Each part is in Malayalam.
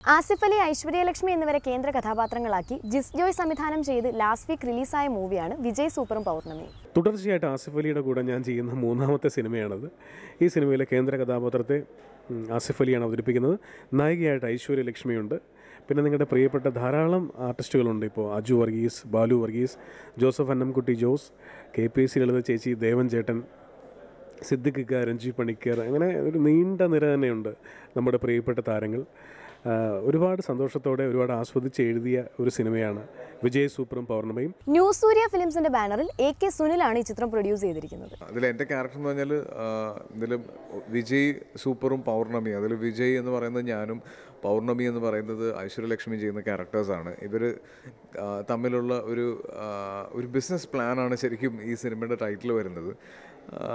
ആസിഫ് അലി ഐശ്വര്യലക്ഷ്മി എന്നിവരെ കേന്ദ്ര കഥാപാത്രങ്ങളാക്കി ജിസ് ജോയ് സംവിധാനം ചെയ്ത് ലാസ്റ്റ് വീക്ക് റിലീസായ മൂവിയാണ് വിജയ് സൂപ്പറും പൗർണമി തുടർച്ചയായിട്ട് ആസിഫ് അലിയുടെ കൂടെ ഞാൻ ചെയ്യുന്ന മൂന്നാമത്തെ സിനിമയാണത് ഈ സിനിമയിലെ കേന്ദ്ര കഥാപാത്രത്തെ ഉം, ആസിഫ് അലിയാണ് അവതരിപ്പിക്കുന്നത് നായികയായിട്ട് ഐശ്വര്യ ലക്ഷ്മിയുണ്ട് പിന്നെ നിങ്ങളുടെ പ്രിയപ്പെട്ട ധാരാളം ആർട്ടിസ്റ്റുകളുണ്ട് ഇപ്പോൾ Aju Varghese Balu Varghese Joseph Annamkutty Jose K P C Lalitha ചേച്ചി ദേവൻ ചേട്ടൻ സിദ്ദിഖ് ഇക്ക, രഞ്ജി പണിക്കർ അങ്ങനെ ഒരു നീണ്ട നിര തന്നെയുണ്ട് നമ്മുടെ പ്രിയപ്പെട്ട താരങ്ങൾ ആ, ഒരുപാട് സന്തോഷത്തോടെ ഒരുപാട് ആസ്വദിച്ച് എഴുതിയ ഒരു സിനിമയാണ് വിജയ് സൂപ്പറും പൗർണമയും ന്യൂ സൂര്യ ഫിലിംസിന്റെ ബാനറിൽ എ കെ സുനിലാണ് ഈ ചിത്രം പ്രൊഡ്യൂസ് ചെയ്തിരിക്കുന്നത് അതിൽ എൻ്റെ ക്യാരക്ടർ എന്ന് പറഞ്ഞാൽ ഇതിൽ വിജയ് സൂപ്പറും പൗർണമി അതിൽ വിജയ് എന്ന് പറയുന്നത് ഞാനും പൗർണമി എന്ന് പറയുന്നത് ഐശ്വര്യലക്ഷ്മി ചെയ്യുന്ന ക്യാരക്ടേഴ്സാണ് ഇവർ തമ്മിലുള്ള ഒരു ആ, ഒരു ബിസിനസ് പ്ലാനാണ് ശരിക്കും ഈ സിനിമയുടെ ടൈറ്റിൽ വരുന്നത് ആ,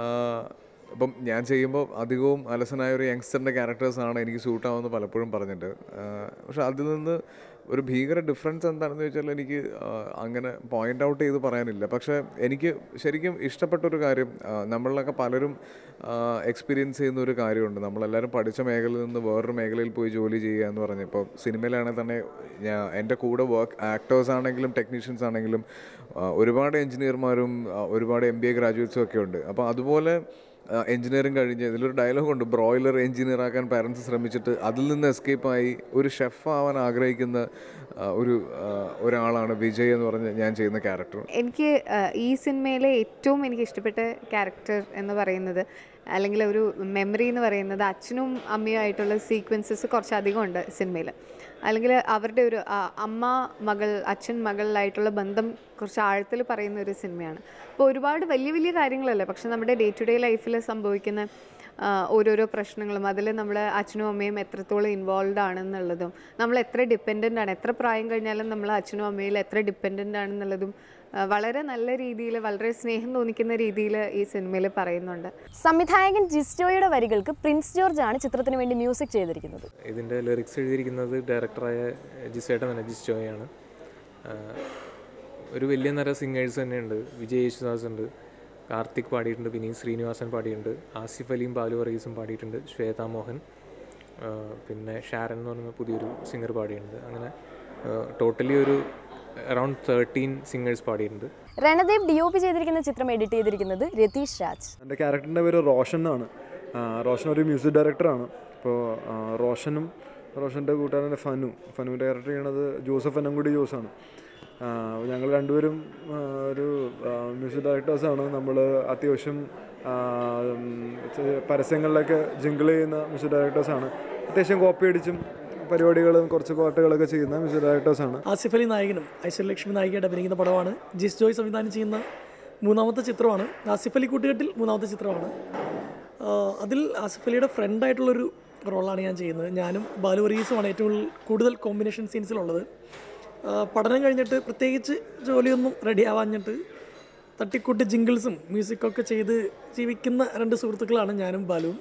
ഇപ്പം ഞാൻ ചെയ്യുമ്പോൾ അധികവും അലസനായ ഒരു യങ്സ്റ്ററിൻ്റെ ക്യാരക്ടേഴ്സാണ് എനിക്ക് സൂട്ടാവുമെന്ന് പലപ്പോഴും പറഞ്ഞിട്ട് ആ, പക്ഷെ അതിൽ നിന്ന് ഒരു ഭീകര ഡിഫറൻസ് എന്താണെന്ന് ചോദിച്ചാൽ എനിക്ക് ആ, അങ്ങനെ പോയിന്റ് ഔട്ട് ചെയ്ത് പറയാനില്ല പക്ഷേ എനിക്ക് ശരിക്കും ഇഷ്ടപ്പെട്ട ഒരു കാര്യം ആ, നമ്മളിലൊക്കെ പലരും എക്സ്പീരിയൻസ് ചെയ്യുന്ന ഒരു കാര്യമുണ്ട് നമ്മളെല്ലാവരും പഠിച്ച മേഖലയിൽ നിന്ന് വേറൊരു മേഖലയിൽ പോയി ജോലി ചെയ്യുക എന്ന് പറഞ്ഞ് ഇപ്പോൾ സിനിമയിലാണെങ്കിൽ തന്നെ ഞാൻ എൻ്റെ കൂടെ വർക്ക് ആക്ടേഴ്സ് ആണെങ്കിലും ടെക്നീഷ്യൻസ് ആണെങ്കിലും ആ, ഒരുപാട് എഞ്ചിനീയർമാരും ആ, ഒരുപാട് എം ബി എ ഗ്രാജുവേറ്റ്സും ഒക്കെ ഉണ്ട് അപ്പോൾ അതുപോലെ എഞ്ചിനീയറിംഗ് കഴിഞ്ഞ് ഇതിലൊരു ഡയലോഗ് ഉണ്ട് ബ്രോയിലർ എഞ്ചിനീയർ ആക്കാൻ പാരൻസ് ശ്രമിച്ചിട്ട് അതിൽ നിന്ന് എസ്കേപ്പ് ആയി ഒരു ഷെഫ് ആവാൻ ആഗ്രഹിക്കുന്ന ആ, ഒരു ആ, ഒരാളാണ് വിജയ് എന്ന് പറഞ്ഞ് ഞാൻ ചെയ്യുന്ന ക്യാരക്ടർ എനിക്ക് ആ, ഈ സിനിമയിലെ ഏറ്റവും എനിക്ക് ഇഷ്ടപ്പെട്ട ക്യാരക്ടർ എന്ന് പറയുന്നത് അല്ലെങ്കിൽ ഒരു മെമ്മറി എന്ന് പറയുന്നത് അച്ഛനും അമ്മയും ആയിട്ടുള്ള സീക്വൻസസ് കുറച്ചധികം ഉണ്ട് സിനിമയിൽ അല്ലെങ്കിൽ അവരുടെ ഒരു ആ, അമ്മ മകൾ അച്ഛൻ മകളിലായിട്ടുള്ള ബന്ധം കുറച്ച് ആഴത്തിൽ പറയുന്ന ഒരു സിനിമയാണ് അപ്പോൾ ഒരുപാട് വലിയ വലിയ കാര്യങ്ങളല്ല പക്ഷെ നമ്മുടെ ഡേ ടു ഡേ ലൈഫിൽ സംഭവിക്കുന്ന ആ, ഓരോരോ പ്രശ്നങ്ങളും അതിൽ നമ്മുടെ അച്ഛനും അമ്മയും എത്രത്തോളം ഇൻവോൾവ് ആണെന്നുള്ളതും നമ്മൾ എത്ര ഡിപ്പെൻഡൻ്റ് ആണ് എത്ര പ്രായം കഴിഞ്ഞാലും നമ്മൾ അച്ഛനും അമ്മയിൽ എത്ര ഡിപ്പെൻഡൻ്റ് ആണെന്നുള്ളതും ആ, വളരെ നല്ല രീതിയിൽ വളരെ സ്നേഹം തോന്നിക്കുന്ന രീതിയിൽ ഈ സിനിമയിൽ പറയുന്നുണ്ട് സംവിധായകൻ ജിസ് ജോയുടെ വരികൾക്ക് പ്രിൻസ് ജോർജ് ആണ് ചിത്രത്തിന് വേണ്ടി മ്യൂസിക് ചെയ്തിരിക്കുന്നത് ഇതിൻ്റെ ലിറിക്സ് എഴുതിയിരിക്കുന്നത് ഡയറക്ടറായ ജിസേട്ടൻ തന്നെ ജിസ് ജോയാണ് ആഹ് ഒരു വലിയ നിര സിംഗേഴ്സ് തന്നെയുണ്ട് വിജയ് യേശുദാസ് ഉണ്ട് കാർത്തിക് പാടിയിട്ടുണ്ട് വിനീത് ശ്രീനിവാസൻ പാടിയിട്ടുണ്ട് ആസിഫ് അലിയും ബാലു വർഗീസും പാടിയിട്ടുണ്ട് ശ്വേത മോഹൻ ആഹ് പിന്നെ ഷാരൻ എന്ന് പറയുന്ന പുതിയൊരു സിംഗർ പാടിയിട്ടുണ്ട് അങ്ങനെ ടോട്ടലി ഒരു അറൗണ്ട് തേർട്ടീൻ സിംഗേഴ്സ് പാടിയിട്ടുണ്ട് രണദേവ് ഡി ഒ പി ചെയ്തിരിക്കുന്ന ചിത്രം എഡിറ്റ് ചെയ്തിരിക്കുന്നത് രതീഷ് രാജ് എൻ്റെ ക്യാരക്ടറിൻ്റെ പേര് റോഷൻ എന്നാണ് ആ, റോഷൻ ഒരു മ്യൂസിക് ഡയറക്ടറാണ് ഇപ്പോൾ ആ, റോഷനും റോഷൻ്റെ കൂട്ടുകാരൻ ഫനു ഫനുവിൻ്റെ ക്യാരക്ടർ ചെയ്യണത് ജോസഫ് അന്നംകുടി ജോസാണ് ആ, ഞങ്ങൾ രണ്ടുപേരും ആ, ഒരു മ്യൂസിക് ഡയറക്ടേഴ്സാണ് നമ്മൾ അത്യാവശ്യം ആ, ഉം, ചെ- പരസ്യങ്ങളിലൊക്കെ ജിങ്കിൾ ചെയ്യുന്ന മ്യൂസിക് ഡയറക്ടേഴ്സാണ് അത്യാവശ്യം കോപ്പി അടിച്ചും പരിപാടികളും കുറച്ച് പാട്ടുകളൊക്കെ ചെയ്യുന്ന മ്യൂസിക് ഡയറക്ടേഴ്സാണ് ആസിഫ് അലി നായകനും ഐശ്വര്യലക്ഷ്മി നായികയായിട്ട് അഭിനയിക്കുന്ന പടമാണ് ജിസ് ജോയ് സംവിധാനം ചെയ്യുന്ന മൂന്നാമത്തെ ചിത്രമാണ് ആസിഫ് അലി കൂട്ടുകെട്ടിൽ മൂന്നാമത്തെ ചിത്രമാണ് ആഹ് അതിൽ ആസിഫ് അലിയുടെ ഫ്രണ്ടായിട്ടുള്ളൊരു റോളാണ് ഞാൻ ചെയ്യുന്നത് ഞാനും ബാലു വർഗീസുമാണ് ഏറ്റവും കൂടുതൽ കോമ്പിനേഷൻ സീൻസിലുള്ളത് ആഹ് പഠനം കഴിഞ്ഞിട്ട് പ്രത്യേകിച്ച് ജോലിയൊന്നും റെഡി ആവാഞ്ഞിട്ട് തട്ടിക്കൂട്ട് ജിങ്കിൾസും മ്യൂസിക്കൊക്കെ ചെയ്ത് ജീവിക്കുന്ന രണ്ട് സുഹൃത്തുക്കളാണ് ഞാനും ബാലുവും